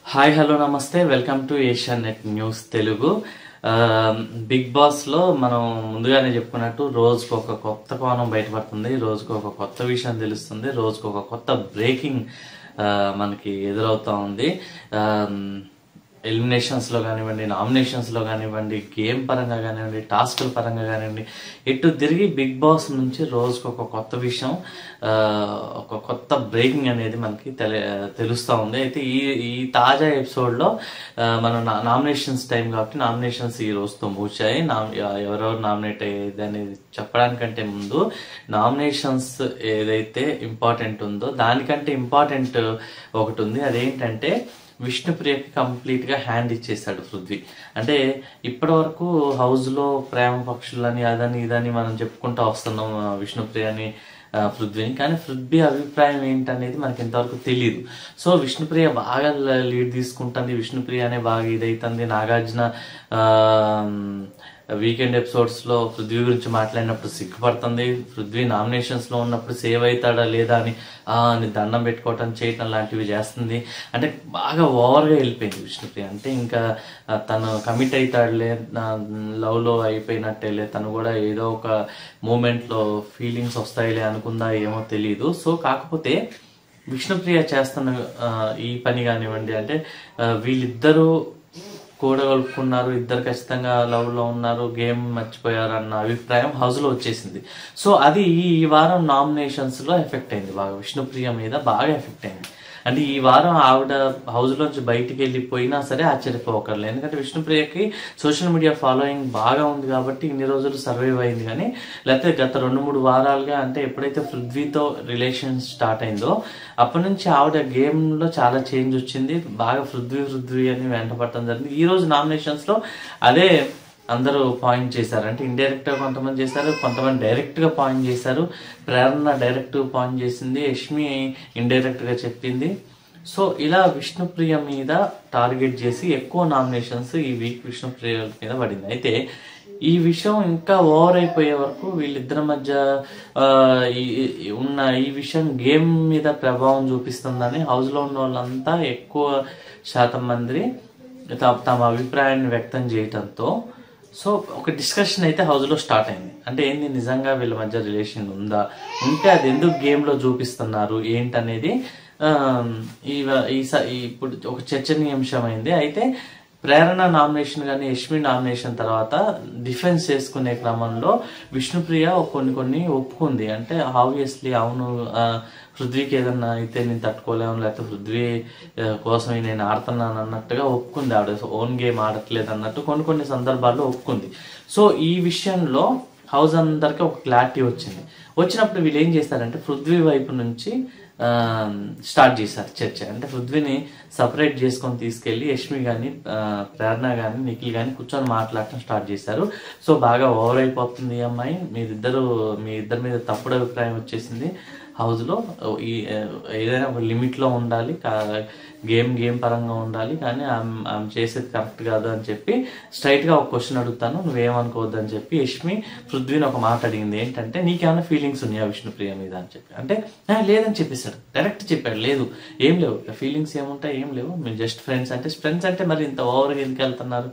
Hi hello namaste welcome to Asianet news Telugu ఆ, Bigg boss లో మనం ముందుగానే చెప్పుకున్నట్టు రోజుకు ఒక కొత్త కోణం బయటపడుతుంది రోజుకు ఒక కొత్త విషయం తెలుస్తుంది రోజుకు ఒక కొత్త బ్రేకింగ్ ఆ, మనకి ఎదురవుతా ఉంది ఆ, ఎలిమినేషన్స్ లో కానివ్వండి నామినేషన్స్ లో కానివ్వండి గేమ్ పరంగా కానివ్వండి టాస్కుల పరంగా కానివ్వండి ఎటు తిరిగి బిగ్ బాస్ నుంచి రోజుకు ఒక కొత్త విషయం ఆ, ఒక కొత్త బ్రేకింగ్ అనేది మనకి తెలి తెలుస్తూ ఉంది అయితే ఈ ఈ తాజా ఎపిసోడ్ లో ఆ, మన నామినేషన్స్ టైం కాబట్టి నామినేషన్స్ ఈ రోజుతో ముగిశాయి నా ఎవరెవరు నామినేట్ అయ్యేది అనేది చెప్పడానికంటే ముందు నామినేషన్స్ ఏదైతే ఇంపార్టెంట్ ఉందో దానికంటే ఇంపార్టెంట్ ఒకటి ఉంది అదేంటంటే విష్ణుప్రియకి కంప్లీట్ గా హ్యాండ్ ఇచ్చేసాడు పృథ్వీ అంటే ఇప్పటి వరకు హౌస్ లో ప్రేమ పక్షులని అదని ఇదని మనం చెప్పుకుంటూ వస్తున్నాం ఆ, విష్ణుప్రియని ఆ, పృథ్వీని కానీ పృథ్వీ అభిప్రాయం ఏంటనేది మనకి ఇంతవరకు తెలియదు సో విష్ణుప్రియ బాగా లీడ్ తీసుకుంటుంది విష్ణుప్రియ అనే బాగా ఇదైతుంది నాగార్జున ఆ, వీకెండ్ ఎపిసోడ్స్ లో పృథ్వీ గురించి మాట్లాడినప్పుడు సిగ్గుపడుతుంది పృథ్వీ నామినేషన్స్ లో ఉన్నప్పుడు సేవ్ అవుతాడా లేదా అని ఆ అని దండం పెట్టుకోవటం చేయటం లాంటివి చేస్తుంది అంటే బాగా ఓవర్ గా వెళ్ళిపోయింది విష్ణుప్రియ అంటే ఇంకా ఆ, తను కమిట్ అవుతాడులే లవ్ లో అయిపోయినట్టేలే తను కూడా ఏదో ఒక మూమెంట్ లో ఫీలింగ్స్ వస్తాయిలే అనుకుందా ఏమో తెలియదు సో కాకపోతే విష్ణుప్రియ చేస్తున్న ఆ, ఈ పని కానివ్వండి అంటే ఆ, వీళ్ళిద్దరూ కూడగలుపుకున్నారు ఇద్దరు ఖచ్చితంగా లవ్ లో ఉన్నారు గేమ్ మర్చిపోయారు అన్న అభిప్రాయం హౌస్ లో వచ్చేసింది సో అది ఈ వారం నామినేషన్స్ లో ఎఫెక్ట్ అయింది బాగా విష్ణుప్రియ మీద బాగా ఎఫెక్ట్ అయింది అంటే ఈ వారం ఆవిడ హౌస్ లోంచి బయటికి వెళ్ళిపోయినా సరే ఆశ్చర్యపోకర్లేదు ఎందుకంటే విష్ణుప్రియకి సోషల్ మీడియా ఫాలోయింగ్ బాగా ఉంది కాబట్టి ఇన్ని రోజులు సర్వైవ్ అయింది కానీ లేకపోతే గత రెండు మూడు వారాలుగా అంటే ఎప్పుడైతే పృథ్వీతో రిలేషన్ స్టార్ట్ అయిందో అప్పటి నుంచి ఆవిడ గేమ్ లో చాలా చేంజ్ వచ్చింది బాగా పృథ్వీ పృథ్వీ అని వెంటపడటం జరిగింది ఈ రోజు నామినేషన్స్ లో అదే అందరూ పాయింట్ చేశారు అంటే ఇండైరెక్ట్ గా కొంతమంది చేశారు కొంతమంది డైరెక్ట్ గా పాయింట్ చేశారు ప్రేరణ డైరెక్ట్ గా పాయింట్ చేసింది యష్మి ఇండైరెక్ట్ గా చెప్పింది సో ఇలా విష్ణుప్రియ మీద టార్గెట్ చేసి ఎక్కువ నామినేషన్స్ ఈ వీక్ విష్ణుప్రియ మీద పడింది అయితే ఈ విషయం ఇంకా ఓవర్ అయిపోయే వరకు వీళ్ళిద్దరి మధ్య ఆ, ఈ- ఈ- ఉన్న ఈ విషయం గేమ్ మీద ప్రభావం చూపిస్తుందని హౌస్ లో ఉన్న వాళ్ళంతా ఎక్కువ శాతం మంది త- తమ అభిప్రాయాన్ని వ్యక్తం చేయటంతో సో ఒక డిస్కషన్ అయితే హౌస్ లో స్టార్ట్ అయింది అంటే ఏంది నిజంగా వీళ్ళ మధ్య రిలేషన్ ఉందా ఉంటే అది ఎందుకు గేమ్ లో చూపిస్తున్నారు ఏంటనేది ఆ, ఈ ఈ స- ఈ ఇప్పుడు ఒక చర్చనీయాంశమైంది అయితే ప్రేరణ నామినేషన్ కానీ యష్మి నామినేషన్ తర్వాత డిఫెన్స్ చేసుకునే క్రమంలో విష్ణుప్రియ కొన్ని కొన్ని ఒప్పుకుంది అంటే ఆబ్వియస్లీ అవును ఆ, పృథ్వీకి ఏదన్నా అయితే నేను తట్టుకోలేము లేకపోతే పృథ్వీ ఆ, కోసం నేను ఆడుతున్నాను అన్నట్టుగా ఒప్పుకుంది ఆవిడ ఓన్ గేమ్ ఆడట్లేదు అన్నట్టు కొన్ని కొన్ని సందర్భాల్లో ఒప్పుకుంది సో ఈ విషయంలో హౌస్ అందరికి ఒక క్లారిటీ వచ్చింది వచ్చినప్పుడు వీళ్ళు ఏం చేస్తారంటే పృథ్వీ వైపు నుంచి ఆ, స్టార్ట్ చేశారు చర్చ అంటే పృథ్వీని సపరేట్ చేసుకొని తీసుకెళ్లి యష్మి గాని ఆ, ప్రేరణ గాని నిఖిల్ గాని కూర్చొని మాట్లాడటం స్టార్ట్ చేశారు సో బాగా ఓవర్ అయిపోతుంది ఈ అమ్మాయి మీరిద్దరు మీ ఇద్దరి మీద తప్పుడు అభిప్రాయం వచ్చేసింది హౌస్ లో ఈ ఏదైనా ఒక లిమిట్ లో ఉండాలి కా- గేమ్ గేమ్ పరంగా ఉండాలి కానీ ఆమె ఆమె చేసేది కరెక్ట్ కాదు అని చెప్పి స్ట్రైట్ గా ఒక క్వశ్చన్ అడుగుతాను నువ్వేమనుకోవద్దు అని చెప్పి యష్మి పృథ్వీని ఒక మాట అడిగింది ఏంటంటే నీకేమైనా ఫీలింగ్స్ ఉన్నాయా విష్ణుప్రియ మీద అని చెప్పి అంటే "ఆ, లేదని చెప్పేశాడు డైరెక్ట్ చెప్పాడు లేదు ఏం లేవు ఫీలింగ్స్ ఏముంటాయి ఏం లేవు మీరు జస్ట్ ఫ్రెండ్స్ అంటే ఫ్రెండ్స్ అంటే మరి ఇంత ఓవర్గా ఎందుకు వెళ్తున్నారు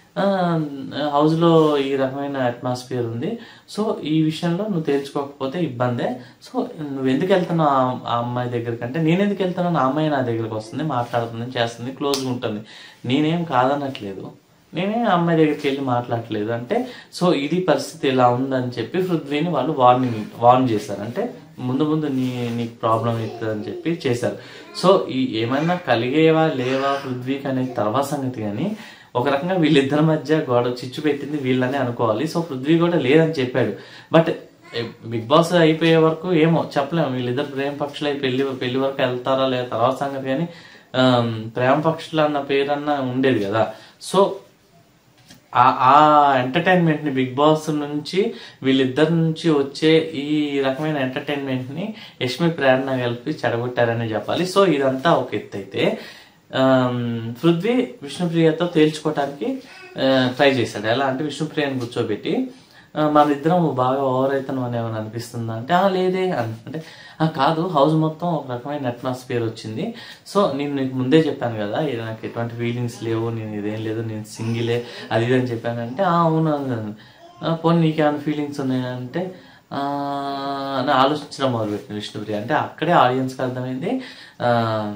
హౌస్ లో ఈ రకమైన అట్మాస్ఫియర్ ఉంది సో ఈ విషయంలో నువ్వు తేల్చుకోకపోతే ఇబ్బందే సో నువ్వు ఎందుకు వెళ్తున్నావు ఆ- ఆ అమ్మాయి దగ్గరికి అంటే నేను ఎందుకు వెళ్తున్నాను ఆ అమ్మాయి నా దగ్గరికి వస్తుంది మాట్లాడుతుంది చేస్తుంది క్లోజ్గా ఉంటుంది నేనేం కాదనట్లేదు నేనే ఆ అమ్మాయి దగ్గరికి వెళ్ళి మాట్లాడట్లేదు అంటే సో ఇది పరిస్థితి ఇలా ఉందని చెప్పి పృథ్వీని వాళ్ళు వార్నింగ్ వార్న్ చేశారు అంటే ముందు ముందు నీ నీకు ప్రాబ్లం అవుతుంది అని చెప్పి చేశారు సో ఈ ఏమైనా కలిగేవా లేవా పృథ్వీకి అనేది తర్వాత సంగతి కానీ ఒక రకంగా వీళ్ళిద్దరి మధ్య గొడవ చిచ్చు పెట్టింది వీళ్ళని అనుకోవాలి సో పృథ్వీ కూడా లేదని చెప్పాడు బట్ బిగ్ బాస్ అయిపోయే వరకు ఏమో చెప్పలేము వీళ్ళిద్దరు ప్రేమ పక్షులు పెళ్లి పెళ్లి వరకు వెళ్తారా లేదా తర్వాత సంగతి కానీ ఆమ్, ప్రేమ పక్షులు అన్న పేరన్నా ఉండేది కదా సో ఆ ఆ ఎంటర్టైన్మెంట్ ని బిగ్ బాస్ నుంచి వీళ్ళిద్దరి నుంచి వచ్చే ఈ రకమైన ఎంటర్టైన్మెంట్ ని యష్మి ప్రేరణ కలిపి చెడగొట్టారని చెప్పాలి సో ఇదంతా ఒక ఎత్తు అయితే ఆమ్, పృథ్వీ విష్ణుప్రియతో తేల్చుకోవటానికి ట్రై చేశాడు ఎలా అంటే విష్ణుప్రియని కూర్చోబెట్టి ఆ, మన ఇద్దరం బాగా ఓవర్ అవుతాను అని ఏమైనా అనిపిస్తుందా అంటే ఆ లేదే అని అంటే "ఆ, కాదు హౌస్ మొత్తం ఒక రకమైన అట్మాస్ఫియర్ వచ్చింది సో నేను నీకు ముందే చెప్పాను కదా ఇది నాకు ఎటువంటి ఫీలింగ్స్ లేవు నేను ఇదేం లేదు నేను సింగిలే అది ఇది అని చెప్పానంటే "ఆ, అవును అన్నాను. "ఆ, పోనీ నీకేమైనా ఫీలింగ్స్ ఉన్నాయంటే "ఆ" అని ఆలోచించడం మొదలుపెట్టింది విష్ణుప్రియ అంటే అక్కడే ఆడియన్స్కి అర్థమైంది ఆ,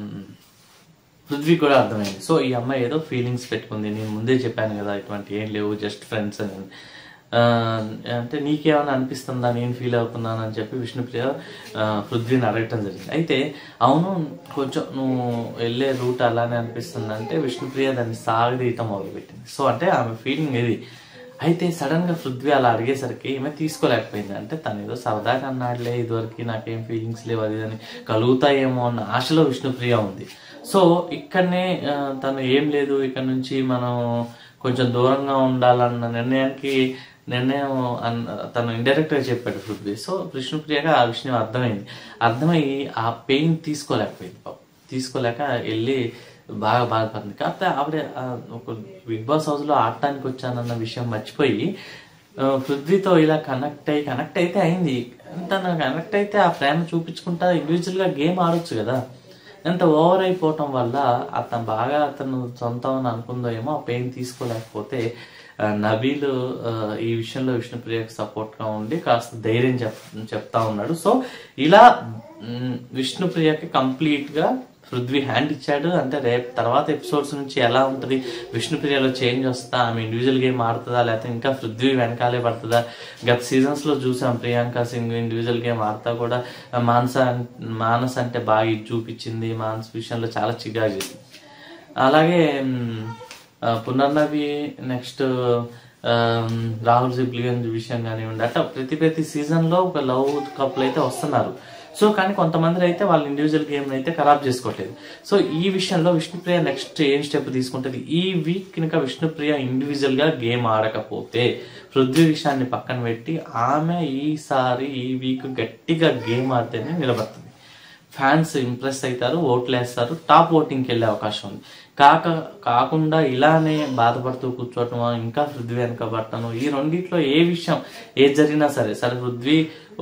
పృథ్వీ కూడా అర్థమైంది సో ఈ అమ్మాయి ఏదో ఫీలింగ్స్ పెట్టుకుంది నేను ముందే చెప్పాను కదా ఇటువంటి ఏం లేవు జస్ట్ ఫ్రెండ్స్ అని ఆ, అంటే నీకేమైనా అనిపిస్తుందా నేను ఫీల్ అవుతున్నాను అని చెప్పి విష్ణుప్రియ ఆ, పృథ్వీని అడగటం జరిగింది అయితే అవును కొంచెం నువ్వు వెళ్ళే రూట్ అలానే అనిపిస్తుంది అంటే విష్ణుప్రియ దాన్ని సాగదీయటం మొదలుపెట్టింది సో అంటే ఆమె ఫీలింగ్ ఇది అయితే సడన్ గా పృథ్వీ అలా అడిగేసరికి ఈమె తీసుకోలేకపోయింది అంటే తను ఏదో సరదాగా అన్నాడులే ఇదివరకు నాకేం ఫీలింగ్స్ లేవు అది ఇది అని కలుగుతాయేమో అన్న ఆశలో విష్ణుప్రియ ఉంది సో ఇక్కడనే ఆ, తను ఏం లేదు ఇక్కడ నుంచి మనం కొంచెం దూరంగా ఉండాలన్న నిర్ణయానికి నిర్ణయం అన్న తను ఇండైరెక్ట్ గా చెప్పాడు పృథ్వీ సో విష్ణుప్రియగా ఆ విషయం అర్థమైంది అర్థమయ్యి ఆ పెయిన్ తీసుకోలేకపోయింది పాపం. తీసుకోలేక వెళ్ళి బాగా బాధపడింది కాకపోతే ఆవిడ ఆ, ఒక బిగ్ బాస్ హౌస్ లో ఆడటానికి వచ్చానన్న విషయం మర్చిపోయి ఆ, పృథ్వీతో ఇలా కనెక్ట్ అయ్యి కనెక్ట్ అయితే అయింది తను కనెక్ట్ అయితే ఆ ప్రేమ చూపించుకుంటా ఇండివిజువల్ గా గేమ్ ఆడొచ్చు కదా ఎంత ఓవర్ అయిపోవటం వల్ల అతను బాగా అతను సొంతం అని అనుకుందో ఏమో ఆ పెయిన్ తీసుకోలేకపోతే ఆ, నబీల్ ఆ, ఈ విషయంలో విష్ణుప్రియకి సపోర్ట్ గా ఉండి కాస్త ధైర్యం చెప్ చెప్తా ఉన్నాడు సో ఇలా మ్, విష్ణుప్రియకి కంప్లీట్ గా పృథ్వీ హ్యాండ్ ఇచ్చాడు అంటే రేపు తర్వాత ఎపిసోడ్స్ నుంచి ఎలా ఉంటుంది విష్ణుప్రియలో చేంజ్ వస్తా ఆమె ఇండివిజువల్ గేమ్ ఆడుతుందా లేకపోతే ఇంకా పృథ్వీ వెనకాలే పడుతుందా గత సీజన్స్ లో చూసాం ప్రియాంక సింగ్ ఇండివిజువల్ గేమ్ ఆడుతా కూడా మానస మానస్ అంటే బాగా ఇది చూపించింది మానస్ విషయంలో చాలా చిగా చేసింది అలాగే మ్, ఆ, పునర్నవి నెక్స్ట్ రాహుల్ సిబ్లిగన్ విషయం కానివ్వండి అట్లా ప్రతి ప్రతి సీజన్ లో ఒక లవ్ కపుల్ అయితే వస్తున్నారు సో కానీ కొంతమంది అయితే వాళ్ళ ఇండివిజువల్ గేమ్ అయితే ఖరాబ్ చేసుకోవట్లేదు సో ఈ విషయంలో విష్ణుప్రియ నెక్స్ట్ ఏం స్టెప్ తీసుకుంటుంది ఈ వీక్ కనుక విష్ణుప్రియ ఇండివిజువల్ గా గేమ్ ఆడకపోతే పృథ్వీ విషయాన్ని పక్కన పెట్టి ఆమె ఈసారి ఈ వీక్ గట్టిగా గేమ్ ఆడితేనే నిలబడుతుంది ఫ్యాన్స్ ఇంప్రెస్ అవుతారు ఓట్లు వేస్తారు టాప్ ఓటింగ్కి వెళ్ళే అవకాశం ఉంది కాక కాకుండా ఇలానే బాధపడుతూ కూర్చోవటం ఇంకా పృథ్వీ వెనక పడటం ఈ రెండిట్లో ఏ విషయం ఏది జరిగినా సరే సరే పృథ్వీ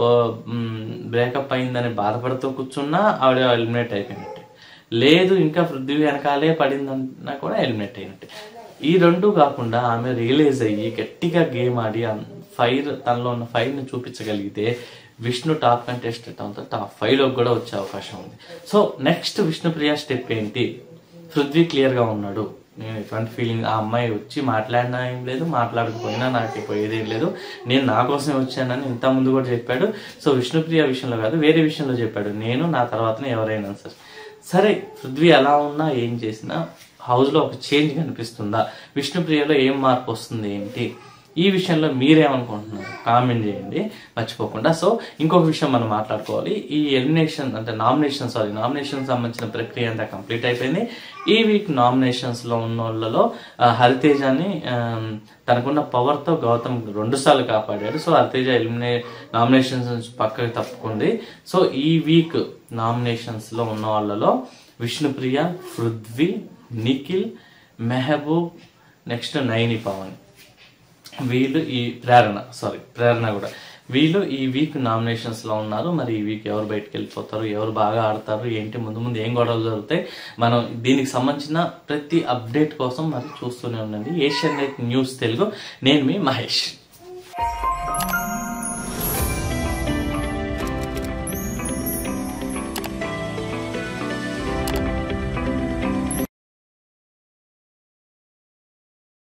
బ్రేకప్ అయిందని బాధపడుతూ కూర్చున్నా ఆవిడ ఎలిమినేట్ అయిపోయినట్టే లేదు ఇంకా పృథ్వీ వెనకాలే పడిందన్నా కూడా ఎలిమినేట్ అయినట్టే ఈ రెండు కాకుండా ఆమె రియలైజ్ అయ్యి గట్టిగా గేమ్ ఆడి ఫైర్ తనలో ఉన్న ఫైర్ ని చూపించగలిగితే విష్ణు టాప్ కంటెస్టెంట్ అవుతా టాప్ ఫైవ్ లోకి కూడా వచ్చే అవకాశం ఉంది సో నెక్స్ట్ విష్ణుప్రియ స్టెప్ ఏంటి పృథ్వీ క్లియర్ గా ఉన్నాడు నేను ఎటువంటి ఫీలింగ్ ఆ అమ్మాయి వచ్చి మాట్లాడినా ఏం లేదు మాట్లాడకపోయినా నాకు పోయేది ఏం లేదు నేను నా కోసమే వచ్చానని ఇంత ముందు కూడా చెప్పాడు సో విష్ణుప్రియ విషయంలో కాదు వేరే విషయంలో చెప్పాడు నేను నా తర్వాతనే ఎవరైనా సరే సరే పృథ్వీ ఎలా ఉన్నా ఏం చేసినా హౌస్ లో ఒక చేంజ్ కనిపిస్తుందా విష్ణుప్రియలో ఏం మార్పు వస్తుంది ఏంటి ఈ విషయంలో మీరేమనుకుంటున్నారు కామెంట్ చేయండి మర్చిపోకుండా సో ఇంకొక విషయం మనం మాట్లాడుకోవాలి ఈ ఎలిమినేషన్ అంటే నామినేషన్ సారీ నామినేషన్ సంబంధించిన ప్రక్రియ అంతా కంప్లీట్ అయిపోయింది ఈ వీక్ నామినేషన్స్ లో ఉన్న వాళ్ళలో ఆ, హరితేజని ఆ, తనకున్న పవర్ తో గౌతమ్ రెండు సార్లు కాపాడాడు సో హరితేజ ఎలిమినే నామినేషన్స్ నుంచి పక్కకి తప్పుకుంది సో ఈ వీక్ నామినేషన్స్ లో ఉన్న వాళ్ళలో విష్ణుప్రియ పృథ్వీ నిఖిల్ మెహబూబ్ నెక్స్ట్ నైని పవన్ వీళ్ళు ఈ ప్రేరణ సారీ ప్రేరణ కూడా వీళ్ళు ఈ వీక్ నామినేషన్స్ లో ఉన్నారు మరి ఈ వీక్ ఎవరు బయటకు వెళ్ళిపోతారు ఎవరు బాగా ఆడతారు ఏంటి ముందు ముందు ఏం గొడవలు జరుగుతాయి మనం దీనికి సంబంధించిన ప్రతి అప్డేట్ కోసం మరి చూస్తూనే ఉండండి ఏషియన్ నెట్ న్యూస్ తెలుగు నేను మీ మహేష్